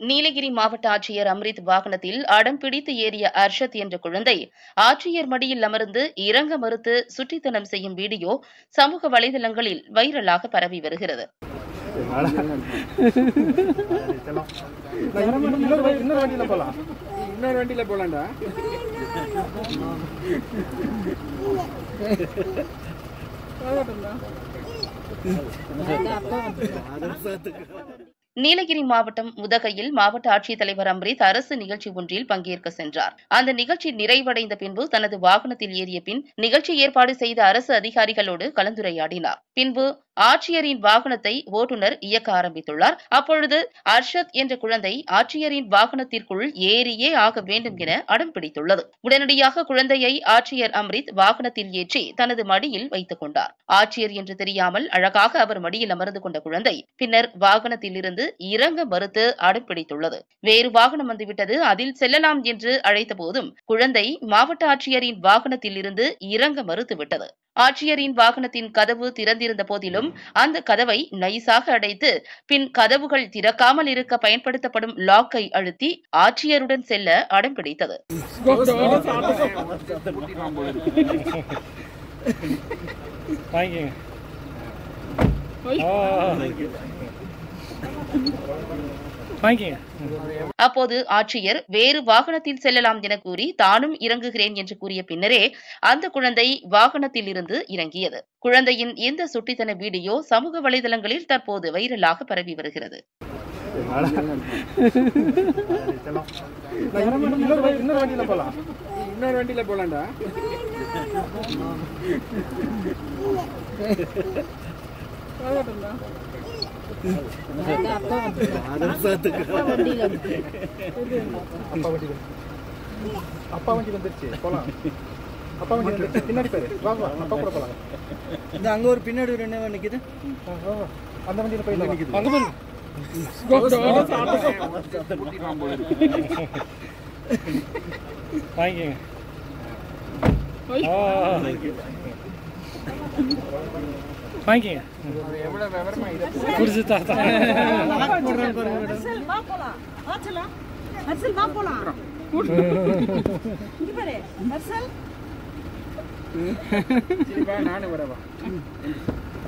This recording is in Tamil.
நீலகிரி மாவட்ட ஆட்சியர் அம்ரித் வாகனத்தில் அடம் பிடித்து ஏறிய அர்ஷத் என்ற குழந்தை ஆட்சியர் மடியில் அமர்ந்து இறங்க மறுத்து சுற்றித்தனம் செய்யும் வீடியோ சமூக வலைதளங்களில் வைரலாக பரவி வருகிறது இன்னொரு வண்டி- இன்னொரு வண்டியில போலாம் இன்னொரு வண்டியில போலாம்டா நீலகிரி மாவட்டம் உதகையில் மாவட்ட ஆட்சித்தலைவர் அம்ரித் அரசு நிகழ்ச்சி ஒன்றில் பங்கேற்க சென்றார் அந்த நிகழ்ச்சி நிறைவடைந்த பின்பு தனது வாகனத்தில் ஏறிய பின் நிகழ்ச்சி ஏற்பாடு செய்த அரசு அதிகாரிகளோடு கலந்துரையாடினார் பின்பு ஆட்சியரின் வாகனத்தை ஓட்டுநர் இயக்க ஆரம்பித்துள்ளார் அப்பொழுது அர்ஷத் என்ற குழந்தை ஆட்சியரின் வாகனத்திற்குள் ஏறியே ஆக வேண்டும் என அடம் பிடித்துள்ளது உடனடியாக குழந்தையை ஆட்சியர் அம்ரித் வாகனத்தில் ஏற்றி தனது மடியில் வைத்துக் கொண்டார் ஆட்சியர் என்று தெரியாமல் அழகாக அவர் மடியில் அமர்ந்து கொண்ட குழந்தை பின்னர் வாகனத்தில் இருந்து இறங்க மறுத்து அடம் பிடித்துள்ளது வேறு வாகனம் வந்துவிட்டது அதில் செல்லலாம் என்று அழைத்த போதும் குழந்தை மாவட்ட ஆட்சியரின் வாகனத்தில் இருந்து இறங்க மறுத்துவிட்டது ஆட்சியரின் வாகனத்தின் கதவு திறந்திருந்த போதிலும் அந்த கதவை நைசாக அடைத்து பின் கதவுகள் திறக்காமல் இருக்க பயன்படுத்தப்படும் லாக்கை அழுத்தி ஆட்சியருடன் செல்ல அடம் பிடித்தது வாங்கிக்கங்க ஆ. வாங்கிக்கங்க அப்போது ஆட்சியர் வேறு வாகனத்தில் செல்லலாம் என கூறி தானும் இறங்குகிறேன் என்று கூறிய பின்னரே அந்த குழந்தை வாகனத்தில் இருந்து இறங்கியது குழந்தையின் இந்த சுட்டித்தன வீடியோ சமூக வலைதளங்களில் தற்போது வைரலாக பரவி வருகிறது இன்னொரு வண்டி- இன்னொரு வண்டியில போலாம் இன்னொரு வண்டியில போலாம்டா அப்பா வண்டி வந்து- அப்பா வண்டி வந்துருச்சு போலாம் அப்பா வண்டி வந்துருச்சு பின்னாடி பேரு வாங்க வா, அப்பா கூட போலாம் இந்த அங்க ஒரு பின்னாடி ஒரு என்ன நிக்குது வா, வா, வா. அந்த வண்டியில போயிடலாம் அங்க பாரு வாங்கிக்கங்க ஆ. வாங்கிக்கங்க எவ்வளவு விவரமா இதை வா ஹர்ஷல் போடுறேன் வா போலாம் வா செல்லம் ஹர்ஷல் வா போலாம் இங்க பாரு ஹர்ஷல் சரி வா நானும் வரவா